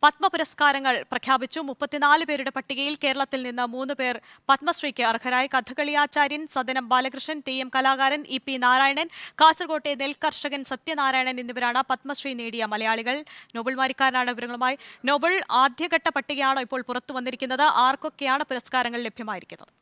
പത്മ പുരസ്കാരങ്ങൾ പ്രഖ്യാപിച്ചു മുപ്പത്തിനാല് പേരുടെ പട്ടികയിൽ കേരളത്തിൽ നിന്ന് മൂന്ന് പേർ പത്മശ്രീക്ക് അർഹരായി കഥകളി ആചാര്യൻ സദനം ബാലകൃഷ്ണൻ തെയ്യം കലാകാരൻ ഇ പി നാരായണൻ കാസർകോട്ടെ നെൽകർഷകൻ സത്യനാരായണൻ എന്നിവരാണ് പത്മശ്രീ നേടിയ മലയാളികൾ നോബൽ മാരിക്കാരനാണ് വിവരങ്ങളുമായി നോബൽ ആദ്യഘട്ട പട്ടികയാണോ ഇപ്പോൾ പുറത്തു വന്നിരിക്കുന്നത് ആർക്കൊക്കെയാണ് പുരസ്കാരങ്ങൾ ലഭ്യമായിരിക്കുന്നത്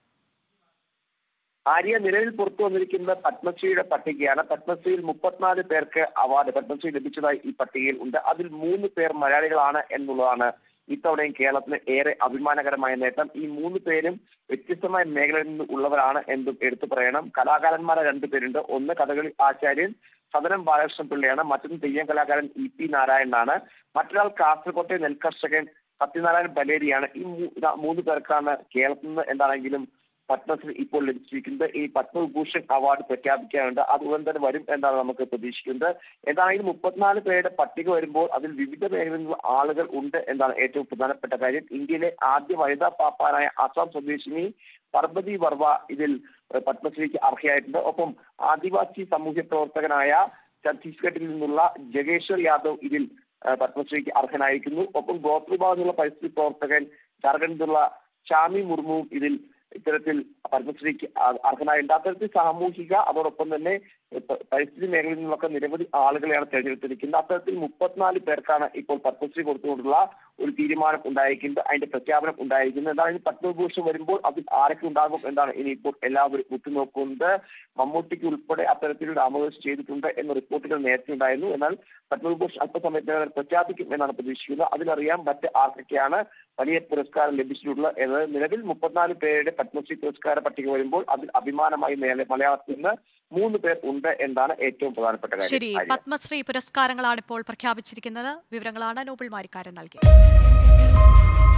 ആര്യ നിലവിൽ പുറത്തു വന്നിരിക്കുന്ന പത്മശ്രീയുടെ പട്ടികയാണ് പത്മശ്രീയിൽ മുപ്പത്തിനാല് പേർക്ക് അവാർഡ് പത്മശ്രീ ലഭിച്ചതായി ഈ പട്ടികയിൽ ഉണ്ട് അതിൽ മൂന്ന് പേർ മലയാളികളാണ് എന്നുള്ളതാണ് ഇത്തവണയും കേരളത്തിന് ഏറെ അഭിമാനകരമായ നേട്ടം ഈ മൂന്ന് പേരും വ്യത്യസ്തമായ മേഖലയിൽ നിന്ന് ഉള്ളവരാണ് എന്നും എടുത്തു പറയണം കലാകാരന്മാരെ രണ്ടുപേരുണ്ട് ഒന്ന് കഥകളി ആചാര്യൻ സദനം ബാലകൃഷ്ണൻ പിള്ളയാണ് മറ്റൊന്ന് തെയ്യം കലാകാരൻ ഇ പി നാരായണനാണ് മറ്റൊരാൾ കാസർകോട്ടെ നെൽകർഷകൻ സത്യനാരായണൻ ബലേരിയാണ് ഈ മൂ- ഇതാ മൂന്ന് പേർക്കാണ് കേരളത്തിൽ നിന്ന് എന്താണെങ്കിലും പത്മശ്രീ ഇപ്പോൾ ലഭിച്ചിരിക്കുന്നത് ഈ പത്മവിഭൂഷൺ അവാർഡ് പ്രഖ്യാപിക്കാനുണ്ട് അതുകൊണ്ട് തന്നെ വരും എന്നാണ് നമുക്ക് പ്രതീക്ഷിക്കുന്നത് എന്താണെങ്കിലും മുപ്പത്തിനാല് പേരുടെ പട്ടിക വരുമ്പോൾ അതിൽ വിവിധ മേഖലയിൽ നിന്നുള്ള ആളുകൾ ഉണ്ട് എന്നാണ് ഏറ്റവും പ്രധാനപ്പെട്ട കാര്യം ഇന്ത്യയിലെ ആദ്യ വനിതാ പാപ്പാനായ അസം സ്വദേശിനി പർവതി വർവ ഇതിൽ ഏഹ്, പത്മശ്രീക്ക് അർഹയായിട്ടുണ്ട് ഒപ്പം ആദിവാസി സാമൂഹ്യ പ്രവർത്തകനായ ഛത്തീസ്ഗഡിൽ നിന്നുള്ള ജഗേശ്വർ യാദവ് ഇതിൽ ഏഹ്, പത്മശ്രീക്ക് അർഹനായിരിക്കുന്നു ഒപ്പം ഗോത്രവിഭാഗം എന്നുള്ള പരിസ്ഥിതി പ്രവർത്തകൻ ജാർഖണ്ഡിൽ നിന്നുള്ള ഷാമി മുർമുവും ഇതിൽ ഇത്തരത്തിൽ പത്മശ്രീക്ക് അ- അർഹനായിട്ടുണ്ട് അത്തരത്തിൽ സാമൂഹിക അതോടൊപ്പം തന്നെ പ- പരിസ്ഥിതി മേഖലയിൽ നിന്നൊക്കെ നിരവധി ആളുകളെയാണ് തെരഞ്ഞെടുത്തിരിക്കുന്നത് അത്തരത്തിൽ മുപ്പത്തിനാല് പേർക്കാണ് ഇപ്പോൾ പത്മശ്രീ കൊടുത്തുകൊണ്ടുള്ള ഒരു തീരുമാനം ഉണ്ടായിരിക്കുന്നത് അതിന്റെ പ്രഖ്യാപനം ഉണ്ടായിരിക്കുന്നത് എന്താണ് ഇനി പത്മഭൂഷൺ വരുമ്പോൾ അതിൽ ആരൊക്കെ ഉണ്ടാകും എന്നാണ് ഇനിയിപ്പോൾ എല്ലാവരും ഉറ്റുനോക്കുന്നത് മമ്മൂട്ടിക്ക് ഉൾപ്പെടെ അത്തരത്തിൽ നാമകരണം ചെയ്തിട്ടുണ്ട് എന്ന റിപ്പോർട്ടുകൾ നേരത്തെ ഉണ്ടായിരുന്നു എന്നാൽ പത്മഭൂഷൺ അല്പസമയത്തിനകം പ്രഖ്യാപിക്കും എന്നാണ് പ്രതീക്ഷിക്കുന്നത് അതിലറിയാം മറ്റ് ആർക്കൊക്കെയാണ് വലിയ പുരസ്കാരം ലഭിച്ചിട്ടുള്ളത് എന്നത് നിലവിൽ മുപ്പത്തിനാല് പേരുടെ പത്മശ്രീ പുരസ്കാര പട്ടിക വരുമ്പോൾ അതിൽ അഭിമാനമായി മേലെ മലയാളത്തിൽ നിന്ന് മൂന്ന് പേർ ഉണ്ട് എന്നാണ് ഏറ്റവും പ്രധാനപ്പെട്ട ശരി കാര്യം ആര്യ. പത്മശ്രീ പുരസ്കാരങ്ങളാണ് ഇപ്പോൾ പ്രഖ്യാപിച്ചിരിക്കുന്നത് വിവരങ്ങളാണ് നോബൽ മാരിക്കാരൻ നൽകിയത്